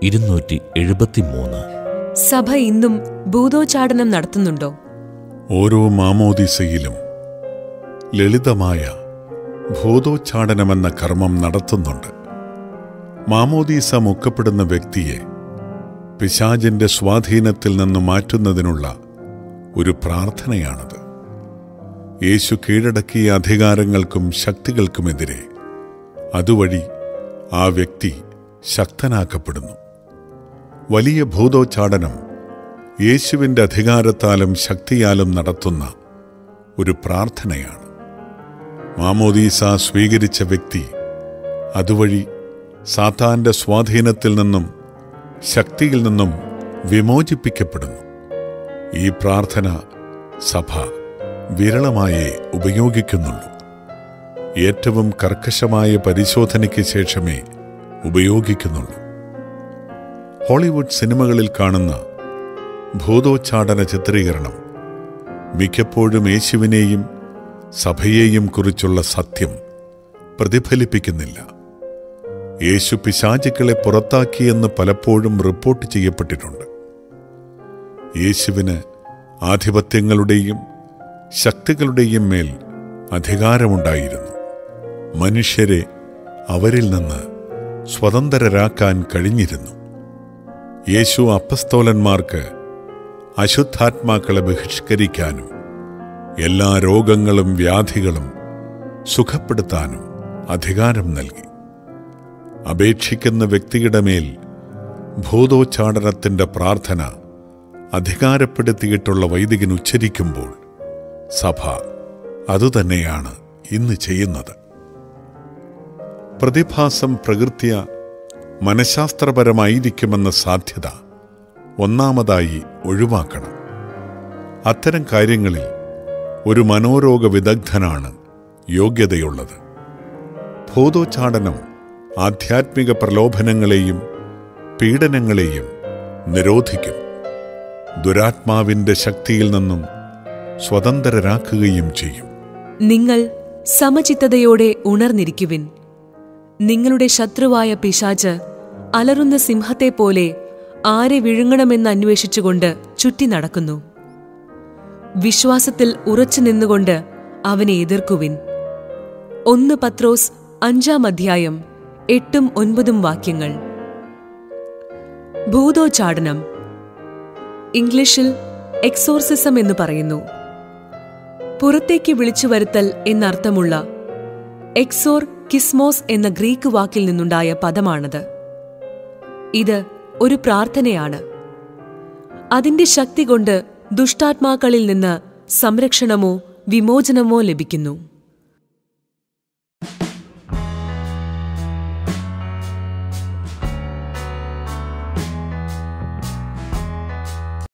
ഇരുന്നൂറ്റി എഴുപത്തിമൂന്ന് സഭ ഇന്നും ഭൂതോച്ചാടനം നടത്തുന്നുണ്ടോ ഓരോ മാമോദീസയിലും ലളിതമായ ഭൂതോച്ചാടനമെന്ന കർമ്മം നടത്തുന്നുണ്ട് മാമോദീസ മുക്കപ്പെടുന്ന വ്യക്തിയെ പിശാചിന്റെ സ്വാധീനത്തിൽ നിന്ന് മാറ്റുന്നതിനുള്ള ഒരു പ്രാർത്ഥനയാണത് യേശു കീഴടക്കിയ അധികാരങ്ങൾക്കും ശക്തികൾക്കുമെതിരെ അതുവഴി ആ വ്യക്തി ശക്തനാക്കപ്പെടുന്നു വലിയ ഭൂതോച്ചാടനം യേശുവിൻ്റെ അധികാരത്താലും ശക്തിയാലും നടത്തുന്ന ഒരു പ്രാർത്ഥനയാണ് മാമോദീസ സ്വീകരിച്ച വ്യക്തി അതുവഴി സാത്താന്റെ സ്വാധീനത്തിൽ നിന്നും ശക്തിയിൽ നിന്നും വിമോചിപ്പിക്കപ്പെടുന്നു ഈ പ്രാർത്ഥന സഭ വിരളമായേ ഉപയോഗിക്കുന്നുള്ളൂ ഏറ്റവും കർക്കശമായ പരിശോധനയ്ക്ക് ശേഷമേ ഉപയോഗിക്കുന്നുള്ളൂ ഹോളിവുഡ് സിനിമകളിൽ കാണുന്ന ഭൂതോച്ചാടന ചിത്രീകരണം മിക്കപ്പോഴും യേശുവിനെയും സഭയെയും കുറിച്ചുള്ള സത്യം പ്രതിഫലിപ്പിക്കുന്നില്ല യേശു പിശാചുക്കളെ പുറത്താക്കിയെന്ന് പലപ്പോഴും റിപ്പോർട്ട് ചെയ്യപ്പെട്ടിട്ടുണ്ട് യേശുവിന് ആധിപത്യങ്ങളുടെയും ശക്തികളുടെയും മേൽ അധികാരമുണ്ടായിരുന്നു മനുഷ്യരെ അവരിൽ നിന്ന് സ്വതന്ത്രരാക്കാൻ കഴിഞ്ഞിരുന്നു യേശു അപ്പസ്തോലന്മാർക്ക് അശുദ്ധാത്മാക്കളെ ബഹിഷ്കരിക്കാനും എല്ലാ രോഗങ്ങളും വ്യാധികളും സുഖപ്പെടുത്താനും അധികാരം നൽകി അപേക്ഷിക്കുന്ന വ്യക്തിയുടെ മേൽ ഭൂതോച്ചാടനത്തിന്റെ പ്രാർത്ഥന അധികാരപ്പെടുത്തിയിട്ടുള്ള വൈദികൻ ഉച്ചരിക്കുമ്പോൾ സഭ അതുതന്നെയാണ് ഇന്ന് ചെയ്യുന്നത് പ്രതിഭാസം പ്രകൃത്യ മനഃശാസ്ത്രപരമായിരിക്കുമെന്ന സാധ്യത ഒന്നാമതായി ഒഴിവാക്കണം അത്തരം കാര്യങ്ങളിൽ ഒരു മനോരോഗ വിദഗ്ധനാണ് യോഗ്യതയുള്ളത് ഭൂതോച്ചാടനം ആധ്യാത്മിക പ്രലോഭനങ്ങളെയും പീഡനങ്ങളെയും നിരോധിക്കും ദുരാത്മാവിന്റെ ശക്തിയിൽ നിന്നും സ്വതന്ത്രരാക്കുകയും ചെയ്യും നിങ്ങൾ സമചിത്തതയോടെ ഉണർന്നിരിക്കുവിൻ നിങ്ങളുടെ ശത്രുവായ പിശാച് അലറുന്ന സിംഹത്തെപ്പോലെ ആരെ വിഴുങ്ങണമെന്ന് അന്വേഷിച്ചുകൊണ്ട് ചുറ്റി നടക്കുന്നു വിശ്വാസത്തിൽ ഉറച്ചു നിന്നുകൊണ്ട് അവനെ എതിർക്കുവിൻ ഒന്ന് പത്രോസ് അഞ്ചാം അധ്യായം എട്ടും ഒൻപതും വാക്യങ്ങൾ ഭൂതോച്ചാടനം ഇംഗ്ലീഷിൽ എക്സോർസിസം എന്ന് പറയുന്നു പുറത്തേക്ക് വിളിച്ചു വരുത്തൽ എന്നർത്ഥമുള്ള എക്സോർ കിസ്മോസ് എന്ന ഗ്രീക്ക് വാക്കിൽ നിന്നുണ്ടായ പദമാണത് ഇത് ഒരു പ്രാർത്ഥനയാണ് അതിന്റെ ശക്തി കൊണ്ട് ദുഷ്ടാത്മാക്കളിൽ നിന്ന് സംരക്ഷണമോ വിമോചനമോ ലഭിക്കുന്നു